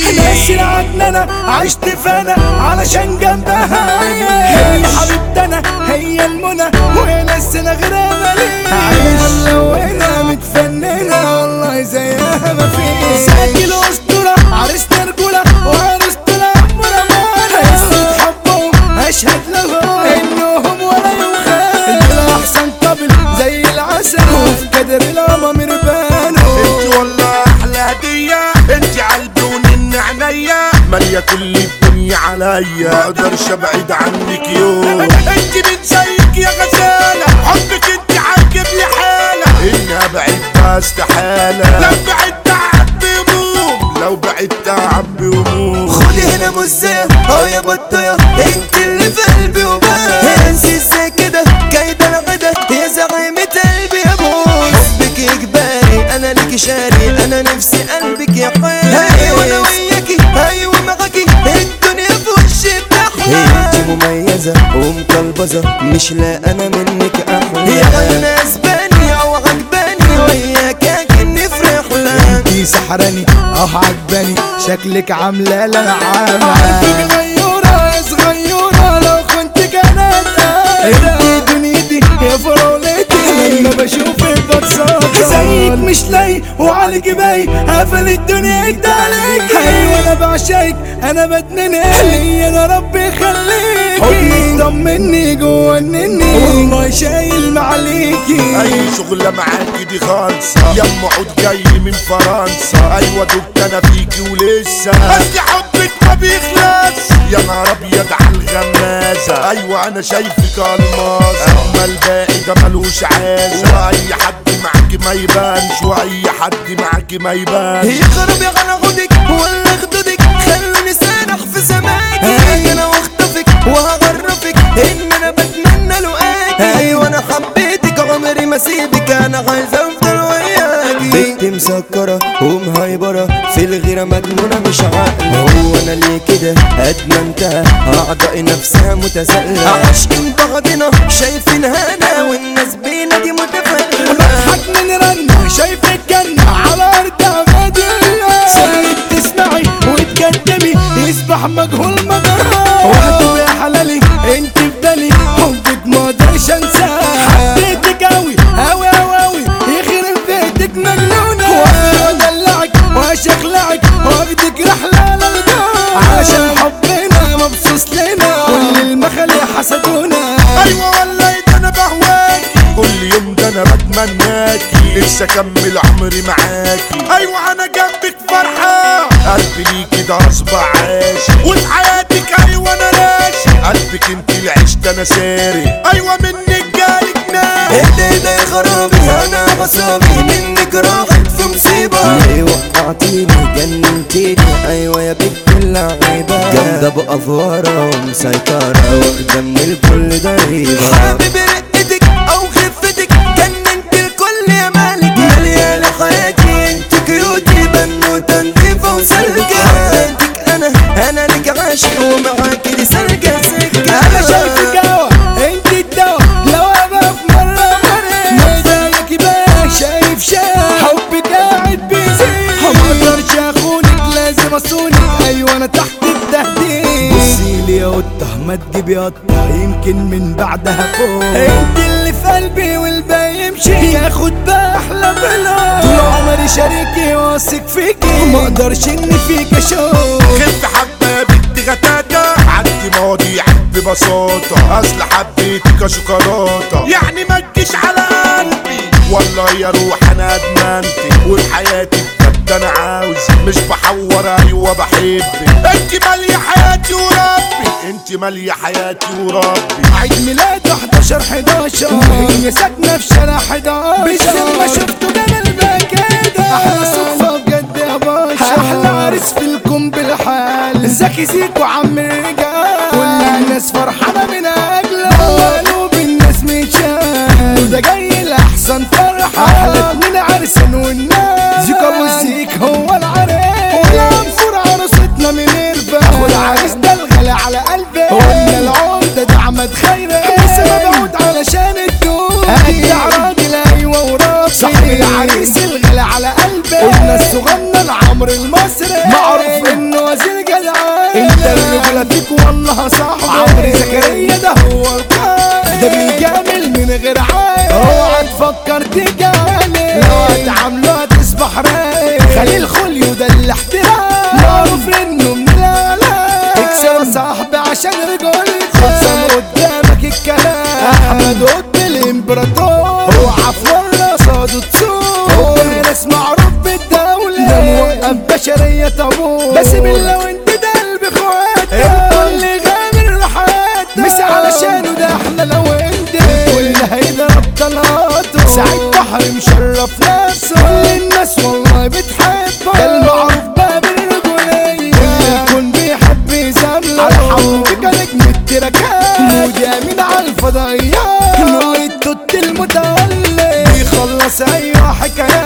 ماشي عدنا عشت فانا علشان جنبها هي حبيبتنا هي المنى وهنا السنة غيرها ليه عايش لوينا متفننة والله زيها ما فيش سجل اسطورة عرسنا رجولة وعرسنا عمرنا ما قصة حبهم اشهد لهم انهم ولا يخان دول احسن طبل زي العسل وفي كدر الامامير بانوا انت والله احلى هدية انت عالبي ونن عينيا مالية كل الدنيا عليا ما اقدرش ابعد عنك يوم انت من زيك يا غزالة حبك انت عاجب لي حالة اني ابعد ده استحالة لو بعدت عبي هموم لو بعدت عبي هموم خدي هنا مزة اه يا بطية انت اللي في قلبي وبس انسي ازاي كده كايدة الغدا يا زعيمة قلبي يا بوس حبك اجباري انا ليكي شاري انا نفسي قلبك يا حي ايوه انا وياكي ايوه معاكي الدنيا في وشي بتحلى انت مميزة ومقلبزة مش لا انا منك احلى يا انا اسباني او عجباني وياك اكني في رحلة انتي سحراني اه عجباني شكلك عاملة لنا عامة عارفك غيورة يا صغيرة لو كنت كانت انتي دنيتي يا فراولتي لما بشوفك بتصدق زيك مش لاقي وعليك باي قفل الدنيا انت عليك ايوه انا بعشقك انا بدمنك لي انا ربي يخليك حضنك طمني جوه النني والله شايل معليكي اي شغلة معاكي دي خالصة يا ام عود جاي من فرنسا ايوه دكت انا فيكي ولسه اصل حبك ما بيخلص يا نهار ابيض على الغمازة ايوه انا شايفك الماظة اما الباقي ده ملوش عازة واي حد معاكي ما يبانش واي حد معاكي ما يبانش يخرب يا غلا خدك ولا خدودك خلوني سارح في سماكي انا واخطفك وهغرفك ان انا بتمنى لقاكي ايوه انا حبيتك عمري ما سيبك انا عايز افضل وياكي بنت مسكرة ومهيبرة في الغيرة مجنونة مش عاقلة هو انا ليه كده ادمنتها اعضائي نفسها متسلة عاشقين بعضنا شايفين هنا والناس بينا دي متفائلة بضحك من رنة شايف الجنة على أرض عباد الله سيد تسمعي وتقدمي يسبح مجهول مجرى وحده يا حلالي انت في بالي حبك ما اقدرش انساه حبيتك اوي اوي اوي اوي يخرب بيتك مجنونة وادلعك واشخلعك واخدك رحلة للجو عشان حبنا مبسوط لنا كل المخلي حسدونا ايوه والله ده انا بهواكي كل يوم ده انا بتمناكي نفسي اكمل عمري معاكي ايوه انا جنبك فرحة قلبي ليكي ده اصبع عاشق وفي حياتك ايوه انا راشق قلبك انت اللي عشت انا ساري ايوه منك جاي جنان ايه ده يا خرابي انا بصابي منك راحت في مصيبة ليه وقعتيني جننتيني ايوه يا بنت اللعيبة جامدة بأفوارة ومسيطرة واخدة من الكل ضريبة حبيبي رقتك او خفتك جننت الكل يا مالك مليانة حياتي انت كيوتي بنوتة نضيفة وسلكة حبيتك انا انا لك عاشق ومعاكي دي سلكة سكة انا شايفك هوا انت الدوا لو ابقى في مرة مرة مزاجك يبقى شايف شايف حبك قاعد بيزيد ما اقدرش اخونك لازم اصونك ايوه انا تحت التهديد بصي لي يا قطة ما تجيبي قطة يمكن من بعدها فوق انت اللي في قلبي والباقي يمشي ياخد باحلى بلا طول عمري شريكي واثق فيكي ما اقدرش ان فيك اشوف خف حبة يا بنت غتاتة عندي مواضيعك ببساطة اصل حبيتك يا شوكولاتة يعني ما تجيش على قلبي والله يا روح انا ادمنتك وفي حياتي بجد انا عاوز مش بحور ايوه بحبك انت مالية حياتي وربي انت مالية حياتي وربي عيد ميلاد 11 11 هي ساكنة في شارع 11 بالسن ما شفته جمال بقى كده احلى صدفة بجد يا باشا احلى عريس في الكون بالحال زكي زيكو عم الرجال كل الناس فرحانة من اجله وقلوب الناس متشال وده جاي لأحسن فرحة احلى اتنين عرسان والناس زيكو ابو الزيك هو العريس والعنفور عروستنا من الباب والعريس ده الغالي على قلبي قلنا العمدة ده عمد خيري بس مبعود علشان الدود ادع راجل ايوه وراسي صاحب العريس الغالي على قلبي قلنا الصغنن العمر المصري معروف انه ولا فيك والله صاحبي عمرو زكريا ده هو القائد ده بيجامل من غير عين اوعى تفكر تجامل لو هتعامله هتصبح رايق خليل خليو ده الاحترام معروف انه من الاعلام اكسب صاحبي عشان رجولتك خلصان قدامك الكلام احمد قد الامبراطور اوعى في مره صاده تسوق هو ناس معروف بالدوله ده موقف بشريه طابور بس بالله وانت ده قلب اخواتك الكل غامر لحياتك مش علشانه ده احنا لو انت واللي هيضرب طلاته سعيد بحر مشرف نفسه كل الناس والله بتحبه ده المعروف باب الرجولية واللي الكون بيحب يزامله على حبك نجم التركات مودي امين على الفضائيات نور التوت المتولي بيخلص ايوه حكايات